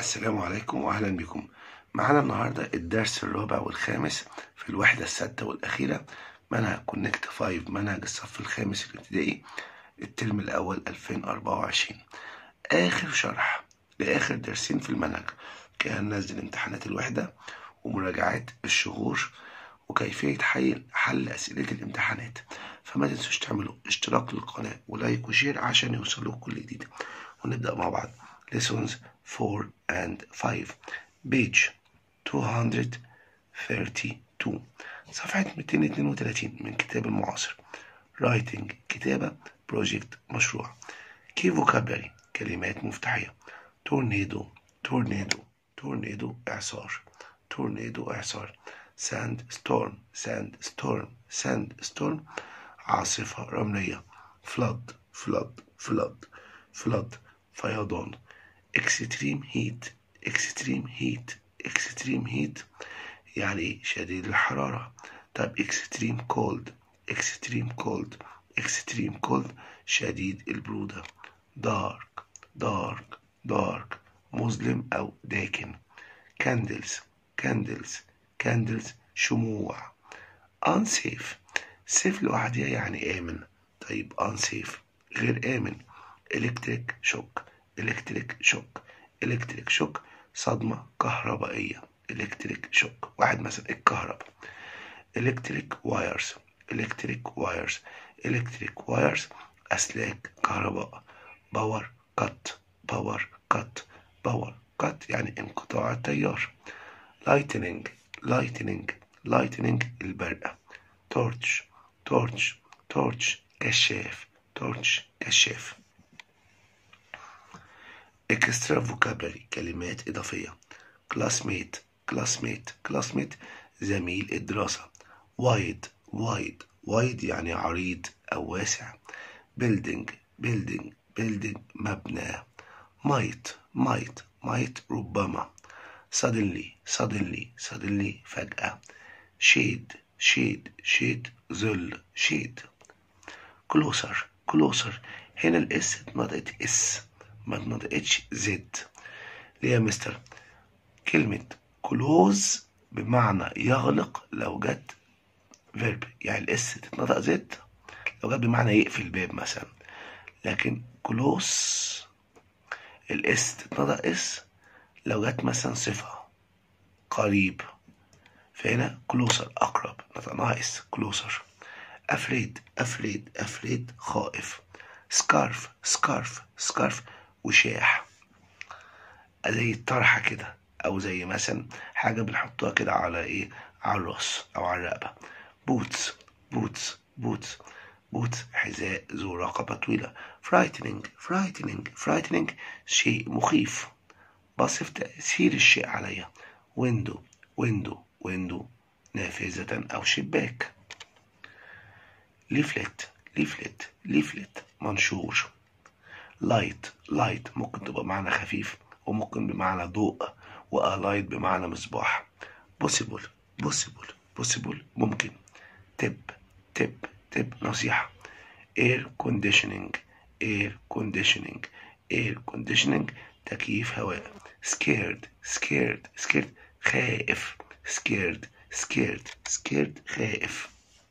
السلام عليكم واهلا بكم معانا النهارده الدرس الرابع والخامس في الوحده السادسه والاخيره منهج كونكت 5 منهج الصف الخامس الابتدائي الترم الاول 2024 اخر شرح لاخر درسين في المنهج كان نزل امتحانات الوحده ومراجعات الشهور وكيفيه حل حل اسئله الامتحانات فما تنسوش تعملوا اشتراك للقناه ولايك وشير عشان يوصلوك كل جديد ونبدا مع بعض lessons 4 and 5 page 232 صفحة 232 من كتاب المعاصر writing كتابة project مشروع key vocabulary كلمات مفتاحية tornado tornado tornado إعصار tornado إعصار sand storm sand storm sand storm عاصفة رملية flood flood flood flood فيضان extreme heat extreme heat extreme heat يعني ايه شديد الحرارة طب extreme cold extreme cold extreme cold شديد البرودة dark dark dark مظلم أو داكن candles candles candles شموع unsafe safe لوحدها يعني آمن طيب unsafe غير آمن electric shock electric shock electric shock صدمة كهربائية electric shock واحد مثلا الكهرباء electric wires electric wires electric wires أسلاك كهرباء باور كات باور كات باور كات يعني انقطاع التيار lightning lightning lightning البرقة torch torch torch كشاف torch كشاف extra vocabulary كلمات إضافية classmate classmate classmate زميل الدراسة wide wide wide يعني عريض أو واسع building building building مبنى might might might ربما suddenly suddenly suddenly فجأة shade shade shade ظل shade closer closer هنا الاس اتنطقت اس ما اتنطقتش زد ليه يا مستر كلمة كلوز بمعنى يغلق لو جت فيرب يعني الاس تتنطق زد لو جت بمعنى يقفل الباب مثلا لكن كلوز الاس تتنطق اس لو جت مثلا صفة قريب فهنا كلوسر أقرب نطقناها اس كلوسر أفريد أفريد أفريد خائف سكارف سكارف سكارف وشاح زي الطرحة كده أو زي مثلا حاجة بنحطها كده على إيه على الراس أو على الرقبة بوتس بوتس بوتس بوتس حذاء ذو رقبة طويلة فرايتنينج فرايتنينج فرايتنينج شيء مخيف بصف تأثير الشيء عليا ويندو ويندو ويندو نافذة أو شباك ليفلت ليفلت ليفلت منشور لايت لايت ممكن تبقى بمعنى خفيف وممكن بمعنى ضوء وألايت بمعنى مصباح possible possible possible ممكن تب تب تب نصيحة air conditioning air conditioning air conditioning تكييف هواء scared scared scared خائف scared scared scared خائف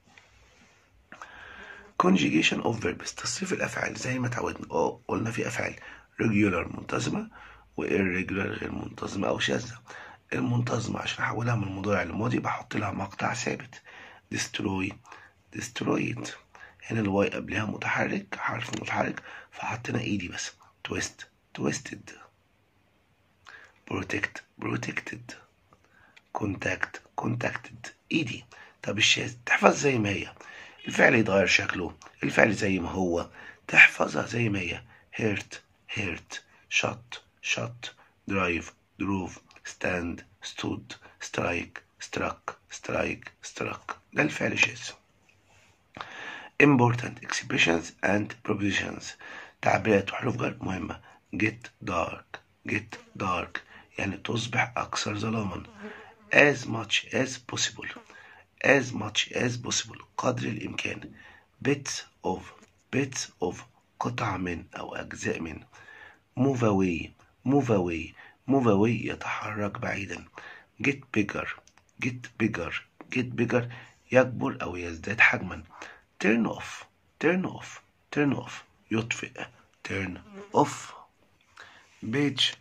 conjugation of verbs تصريف الافعال زي ما اتعودنا اه قلنا في افعال regular منتظمه و irregular غير منتظمه او شاذه المنتظمه عشان احولها من مضارع لماضي بحط لها مقطع ثابت destroy destroyed هنا الواي قبلها متحرك حرف متحرك فحطينا ايدي بس twist twisted protect protected contact contacted ايدي طب الشاذ تحفظ زي ما هي الفعل يتغير شكله الفعل زي ما هو تحفظها زي ما هي hurt hurt shot shot drive drove stand stood strike struck strike struck ده الفعل الشاذ important expressions and propositions تعبيرات وحروف جر مهمة get dark get dark يعني تصبح أكثر ظلاما as much as possible as much as possible قدر الإمكان bits of bits of قطع من أو أجزاء من move away move away move away يتحرك بعيدا get bigger get bigger get bigger يكبر أو يزداد حجما turn off turn off turn off يطفئ turn off page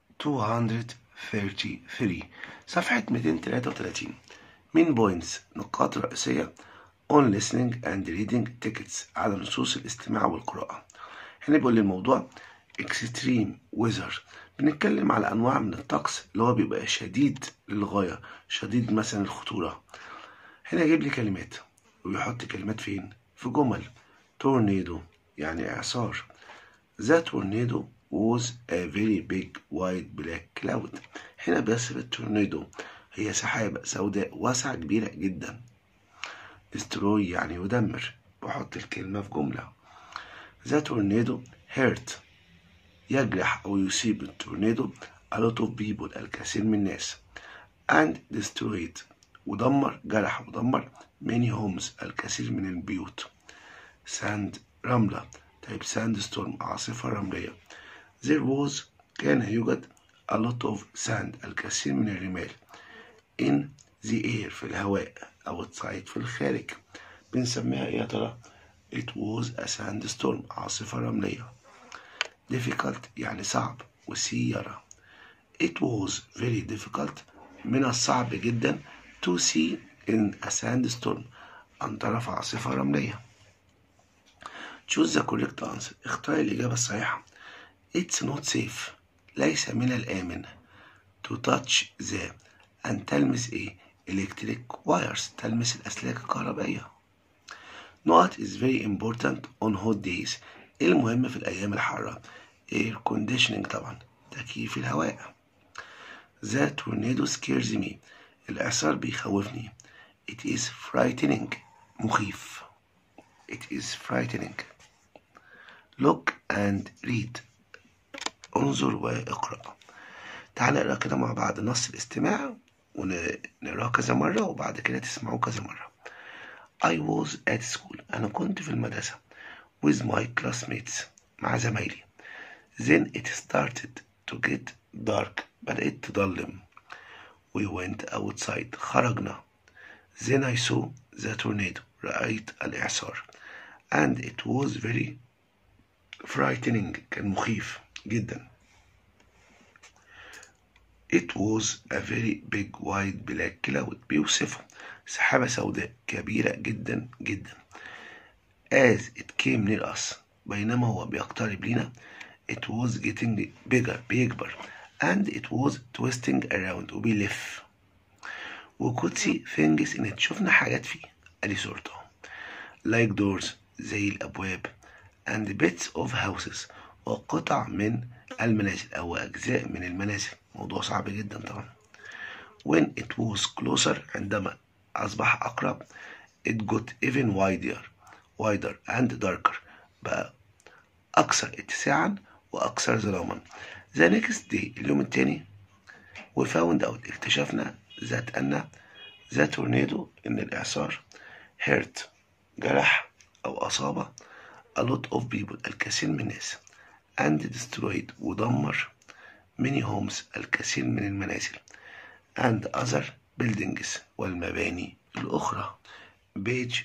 233 صفحة 233 من بوينتس نقاط رئيسية on listening and reading tickets على نصوص الاستماع والقراءة هنا بيقول لي الموضوع extreme weather بنتكلم على أنواع من الطقس اللي هو بيبقى شديد للغاية شديد مثلا الخطورة هنا يجيب لي كلمات ويحط كلمات فين في جمل tornado يعني إعصار The tornado was a very big white black cloud هنا بيصف التورنيدو هي سحابة سوداء واسعة كبيرة جدا destroy يعني يدمر بحط الكلمة في جملة The tornado hurt يجرح أو يصيب التورنيدو a lot of people الكثير من الناس and destroyed ودمر جرح ودمر many homes الكثير من البيوت sand رملة طيب ساند ستورم عاصفة رملية there was كان يوجد a lot of sand الكثير من الرمال in the air في الهواء outside في الخارج بنسميها ايه يا ترى it was a sandstorm عاصفة رملية difficult يعني صعب وسيارة it was very difficult من الصعب جدا to see in a sandstorm أن ترى في عاصفة رملية choose the correct answer اختار الإجابة الصحيحة it's not safe ليس من الآمن to touch the أن تلمس إيه electric wires تلمس الأسلاك الكهربائية not is very important on hot days إيه المهم في الأيام الحارة air conditioning طبعا تكييف الهواء the tornado scares me الإعصار بيخوفني it is frightening مخيف it is frightening look and read انظر واقرأ تعال نقرأ كده مع بعض نص الاستماع ونقراه كذا مرة وبعد كده تسمعوه كذا مرة I was at school أنا كنت في المدرسة with my classmates مع زمايلي then it started to get dark بدأت تضلم we went outside خرجنا then I saw the tornado رأيت الإعصار and it was very frightening كان مخيف جدا It was a very big white black cloud بيوصفه سحابة سوداء كبيرة جدا جدا As it came near us بينما هو بيقترب لنا It was getting bigger بيكبر and it was twisting around وبيلف we could see things in it شفنا حاجات فيه ادي صورته like doors زي الابواب and bits of houses وقطع من المنازل او اجزاء من المنازل موضوع صعب جدا طبعا when it was closer عندما اصبح اقرب it got even wider wider and darker بقى اكثر اتساعا واكثر ظلاما the next day اليوم التاني we found out اكتشفنا ذات أن ذات تورنيدو إن الإعصار hurt جرح أو أصاب a lot of people الكثير من الناس and destroyed ودمر many homes الكثير من المنازل and other buildings والمباني الأخرى page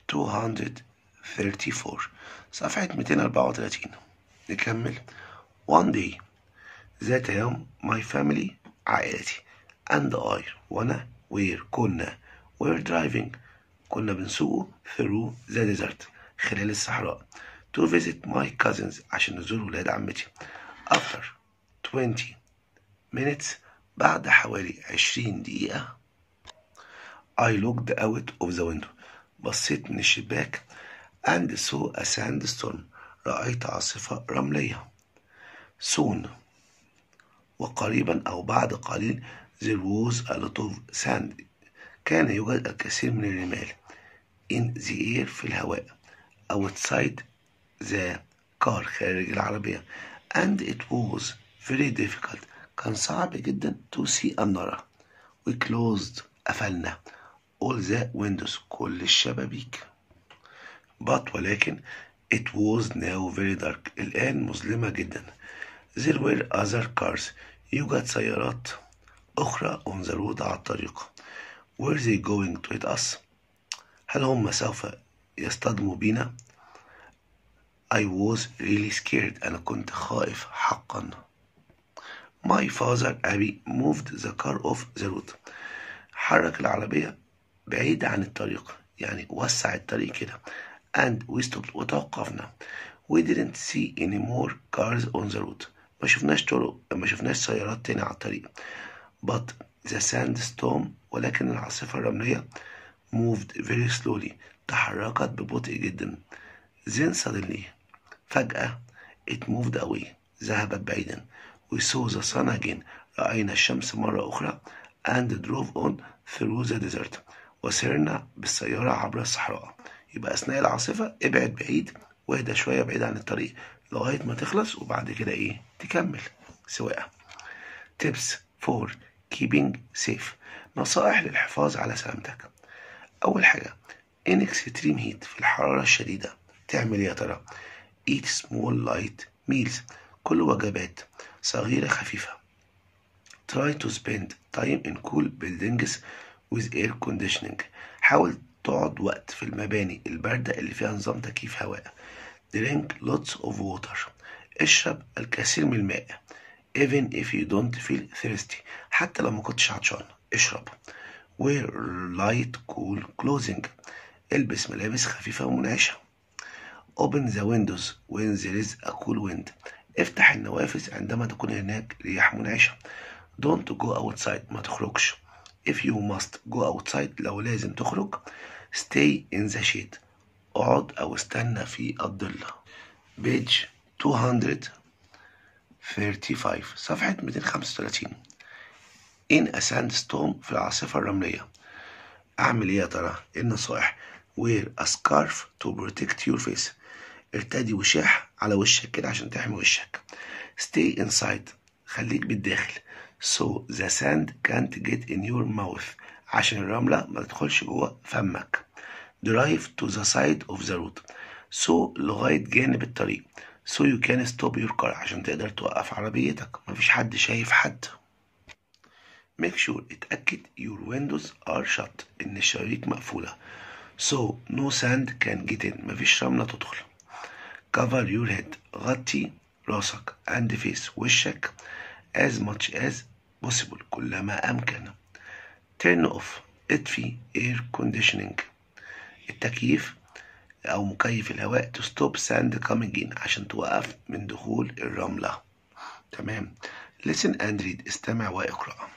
234 صفحة 234 نكمل one day ذات يوم my family عائلتي and I وأنا were كنا were driving كنا بنسوق through the desert خلال الصحراء to visit my cousins عشان نزور ولاد عمتي after 20 minutes بعد حوالي 20 دقيقة I looked out of the window بصيت من الشباك and saw a sandstorm رأيت عاصفة رملية soon وقريبا أو بعد قليل there was a lot of sand كان يوجد الكثير من الرمال in the air في الهواء outside the car خارج العربية and it was very difficult كان صعب جدا to see أن نرى we closed قفلنا all the windows كل الشبابيك but ولكن it was now very dark الآن مظلمة جدا there were other cars يوجد سيارات أخرى on the road على الطريق were they going to hit us هل هم سوف يصطدموا بنا I was really scared أنا كنت خائف حقا My father أبي moved the car off the road حرك العربية بعيد عن الطريق يعني وسع الطريق كده and we stopped وتوقفنا we didn't see any more cars on the road ما شفناش طرق ما شفناش سيارات تاني على الطريق but the sandstorm ولكن العاصفة الرملية moved very slowly تحركت ببطء جدا then suddenly فجأة it moved away ذهبت بعيدا we saw the sun again رأينا الشمس مرة أخرى and drove on through the desert وسرنا بالسيارة عبر الصحراء يبقى أثناء العاصفة ابعد بعيد واهدى شوية بعيد عن الطريق لغاية ما تخلص وبعد كده إيه تكمل سواقة tips for keeping safe نصائح للحفاظ على سلامتك أول حاجة in extreme heat في الحرارة الشديدة تعمل يا ترى eat small light meals كل وجبات صغيرة خفيفة try to spend time in cool buildings with air conditioning حاول تقعد وقت في المباني الباردة اللي فيها نظام تكييف هواء drink lots of water اشرب الكثير من الماء even if you don't feel thirsty حتى لو ما كنتش عطشان اشرب wear light cool clothing البس ملابس خفيفة ومنعشة open the windows when there is a cool wind افتح النوافذ عندما تكون هناك رياح منعشة don't go outside ما تخرجش if you must go outside لو لازم تخرج stay in the shade اقعد او استنى في الظل page 235 صفحة 235 in a sandstorm في العاصفة الرملية أعمل إيه يا ترى؟ إيه النصائح؟ wear a scarf to protect your face ارتدي وشاح على وشك كده عشان تحمي وشك stay inside خليك بالداخل so the sand can't get in your mouth عشان الرملة ما تدخلش جوه فمك drive to the side of the road so لغاية جانب الطريق so you can stop your car عشان تقدر توقف عربيتك مفيش حد شايف حد make sure اتأكد your windows are shut إن الشبابيك مقفولة so no sand can get in مفيش رملة تدخل cover your head غطي راسك and face وشك as much as possible كلما أمكن turn off اطفي air conditioning التكييف أو مكيف الهواء to stop sand coming in عشان توقف من دخول الرملة تمام listen and read استمع واقرأ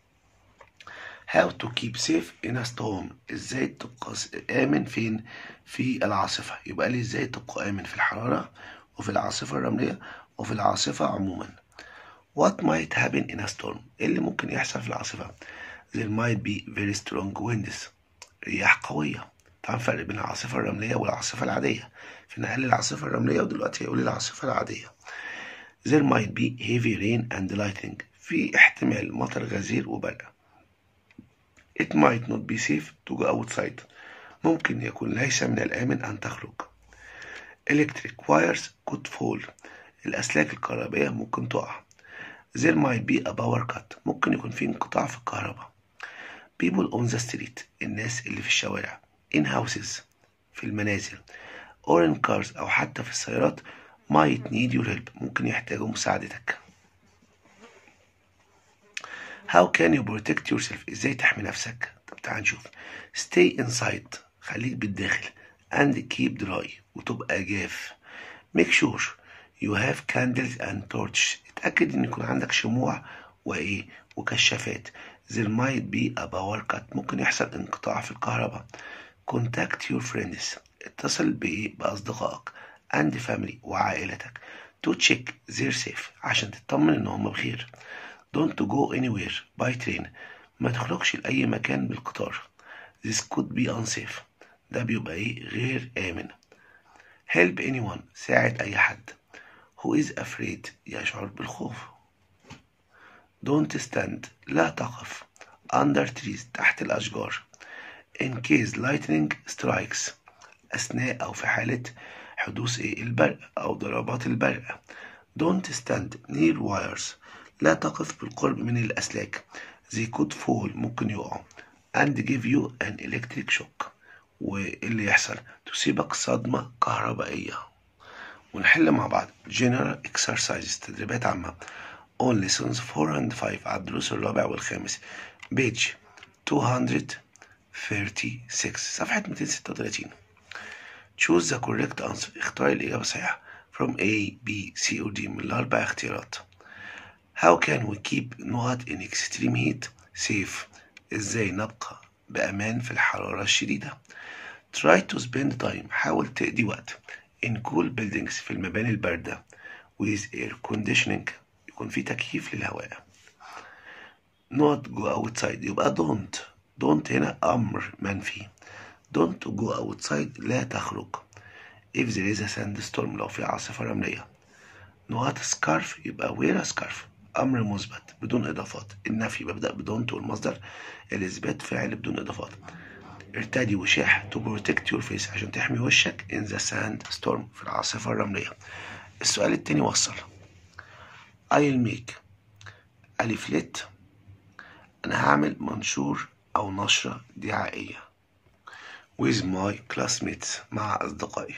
how to keep safe in a storm ازاي تبقى آمن فين في العاصفة يبقى لي ازاي تبقى آمن في الحرارة وفي العاصفة الرملية وفي العاصفة عموما what might happen in a storm إيه اللي ممكن يحصل في العاصفة there might be very strong winds رياح قوية طبعا فرق بين العاصفة الرملية والعاصفة العادية فينا قال العاصفة الرملية ودلوقتي هيقول العاصفة العادية there might be heavy rain and lightning في احتمال مطر غزير وبرق it might not be safe to go outside ممكن يكون ليس من الآمن أن تخرج electric wires could fall الأسلاك الكهربائية ممكن تقع there might be a power cut ممكن يكون في انقطاع في الكهرباء people on the street الناس اللي في الشوارع in houses في المنازل or in cars أو حتى في السيارات might need your help ممكن يحتاجوا مساعدتك How can you protect yourself ازاي تحمي نفسك طب تعال نشوف stay inside خليك بالداخل and keep dry وتبقى جاف make sure you have candles and torches اتأكد ان يكون عندك شموع وايه وكشافات there might be a power cut ممكن يحصل انقطاع في الكهرباء contact your friends اتصل بايه باصدقائك and family وعائلتك to check their safe عشان تطمن ان هم بخير don't go anywhere by train ما تخرجش لأي مكان بالقطار this could be unsafe ده بيبقى ايه غير آمن help anyone ساعد أي حد who is afraid يشعر بالخوف don't stand لا تقف under trees تحت الأشجار in case lightning strikes أثناء أو في حالة حدوث إيه البرق أو ضربات البرق don't stand near wires لا تقف بالقرب من الأسلاك they could fall ممكن يقعوا and give you an electric shock واللي يحصل تصيبك صدمة كهربائية ونحل مع بعض general exercises تدريبات عامة on lessons 4 and 5 على الدروس الرابع والخامس page 236 صفحة 236 choose the correct answer اختار الإجابة الصحيحة from A, B, C or D من الأربع اختيارات How can we keep not in extreme heat safe إزاي نبقى بأمان في الحرارة الشديدة Try to spend time حاول تقضي وقت in cool buildings في المباني الباردة with air conditioning يكون في تكييف للهواء not go outside يبقى don't don't هنا أمر منفي don't go outside لا تخرج if there is a sandstorm لو في عاصفة رملية not scarf يبقى wear a scarf أمر مثبت بدون إضافات النفي ببدأ بدونت والمصدر الإثبات فعل بدون إضافات ارتدي وشاح to protect your face عشان تحمي وشك in the sandstorm في العاصفة الرملية السؤال التاني وصل I'll make ألف لت أنا هعمل منشور أو نشرة دعائية with my classmates مع أصدقائي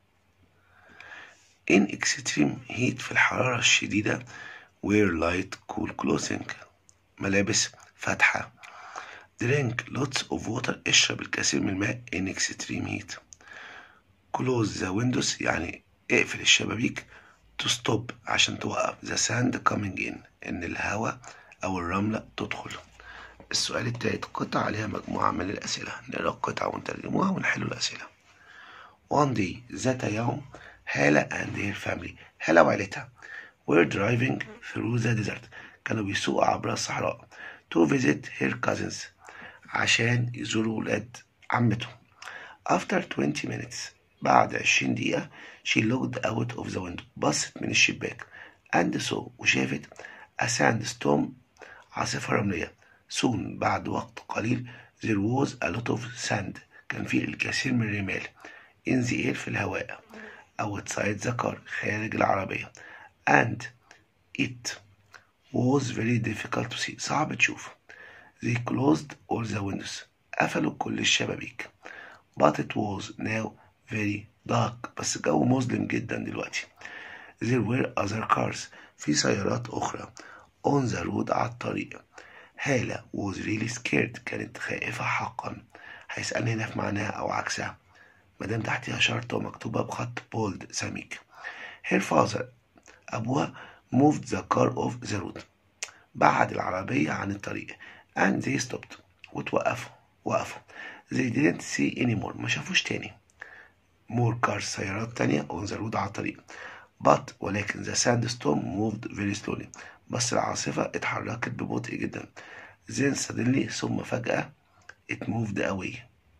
in extreme heat في الحرارة الشديدة wear light cool clothing ملابس فاتحة drink lots of water اشرب الكثير من الماء in extreme heat close the windows يعني اقفل الشبابيك to stop عشان توقف the sand coming in ان الهواء او الرملة تدخل السؤال التالت قطع عليها مجموعة من الأسئلة نقرأ القطعة ونترجموها ونحل الأسئلة One day ذات يوم هالة and her family هالة وعيلتها were driving through the desert كانوا بيسوقوا عبر الصحراء to visit her cousins عشان يزوروا ولاد عمتهم after 20 minutes بعد 20 دقيقة she looked out of the window بصت من الشباك and saw وشافت a sandstorm عاصفة رملية soon بعد وقت قليل there was a lot of sand كان فيه الكثير من الرمال in the air في الهواء outside the car خارج العربية and it was very difficult to see صعب تشوف they closed all the windows قفلوا كل الشبابيك but it was now very dark بس الجو مظلم جدا دلوقتي there were other cars في سيارات أخرى on the road على الطريق هالة was really scared كانت خائفة حقا هيسألني هنا في معناها أو عكسها مادام تحتها شرطة ومكتوبة بخط بولد سميك her father أبوها moved the car off the road بعد العربية عن الطريق and they stopped وتوقفوا وقفوا they didn't see anymore ما شافوش تاني more cars سيارات تانية on the road على الطريق but ولكن the sandstorm moved very slowly بس العاصفة اتحركت ببطء جدا then suddenly ثم فجأة it moved away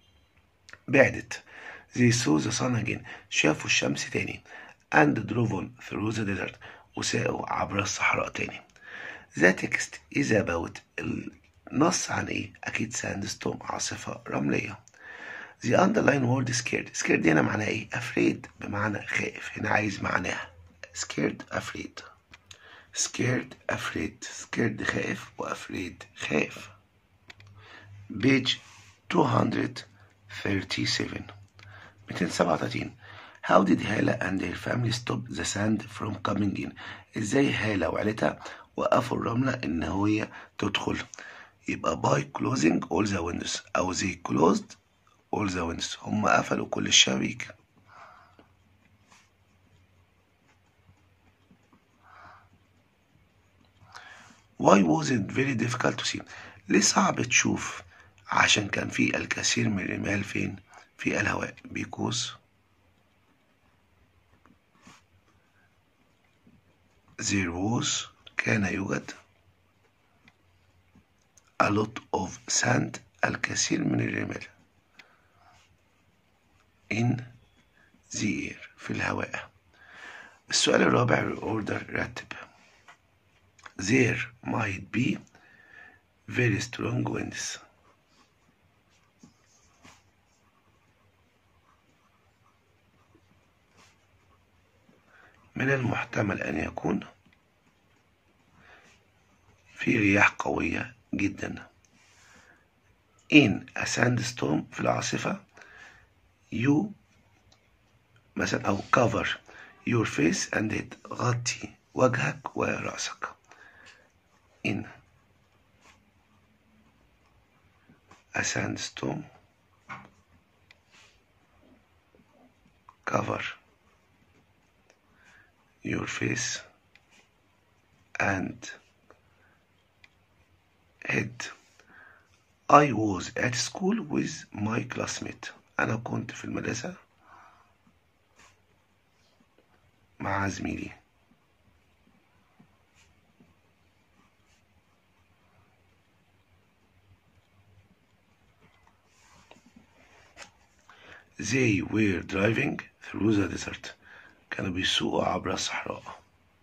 بعدت they saw the sun again شافوا الشمس تاني and drove on through the desert وساقوا عبر الصحراء تاني the text is about النص عن ايه اكيد sandstorm عاصفة رملية the underline word scared scared دي هنا معناها ايه afraid بمعنى خائف هنا عايز معناها scared afraid scared afraid scared خائف و afraid خائف page 237 237 How did Hala and her family stop the sand from coming in ازاي هالة وعيلتها وقفوا الرملة ان هي تدخل يبقى by closing all the windows او they closed all the windows هم قفلوا كل الشبابيك Why was it very difficult to see ليه صعب تشوف عشان كان في الكثير من الرمال فين في الهواء because there was كان يوجد a lot of sand الكثير من الرمال in the air في الهواء السؤال الرابع order رتب there might be very strong winds من المحتمل أن يكون في رياح قوية جدا in a sandstorm في العاصفة you مثلا أو cover your face and head غطي وجهك ورأسك in a sandstorm cover your face and head I was at school with my classmate أنا كنت في المدرسة مع زميلي They were driving through the desert كانوا بيسوقوا عبر الصحراء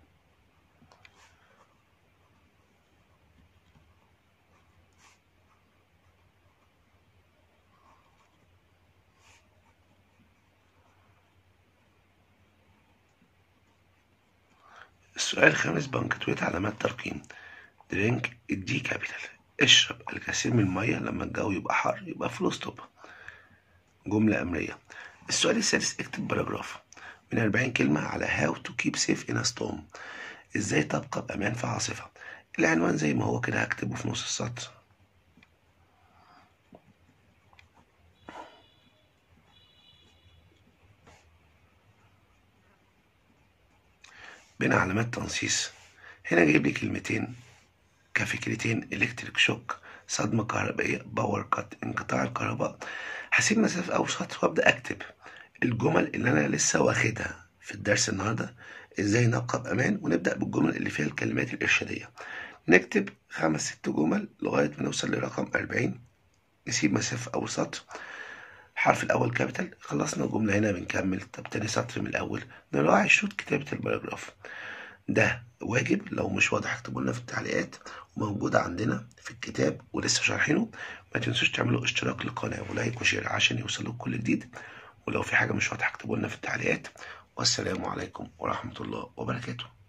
السؤال الخامس بنكتويت علامات ترقيم درينك الدي كابيتال اشرب الكثير من المية لما الجو يبقى حر يبقى فلو ستوب جملة أمرية السؤال السادس اكتب باراجراف من 40 كلمة على how to keep safe in a storm ازاي تبقى بأمان في عاصفة العنوان زي ما هو كده هكتبه في نص السطر بين علامات تنصيص هنا جايب لي كلمتين كفكرتين الكتريك شوك صدمة كهربائية باور كات انقطاع الكهرباء هسيب مسافة أو سطر وأبدأ أكتب الجمل اللي أنا لسه واخدها في الدرس النهاردة إزاي نبقى بأمان ونبدأ بالجمل اللي فيها الكلمات الإرشادية نكتب خمس ست جمل لغاية ما نوصل لرقم أربعين نسيب مسافة أول سطر الحرف الأول كابيتال خلصنا الجملة هنا بنكمل طب تاني سطر من الأول نراعي شروط كتابة الباراجراف ده واجب لو مش واضح اكتبوا لنا في التعليقات وموجودة عندنا في الكتاب ولسه شارحينه ما تنسوش تعملوا اشتراك للقناة ولايك وشير عشان يوصلوك كل جديد ولو في حاجة مش واضحة اكتبوا لنا في التعليقات والسلام عليكم ورحمة الله وبركاته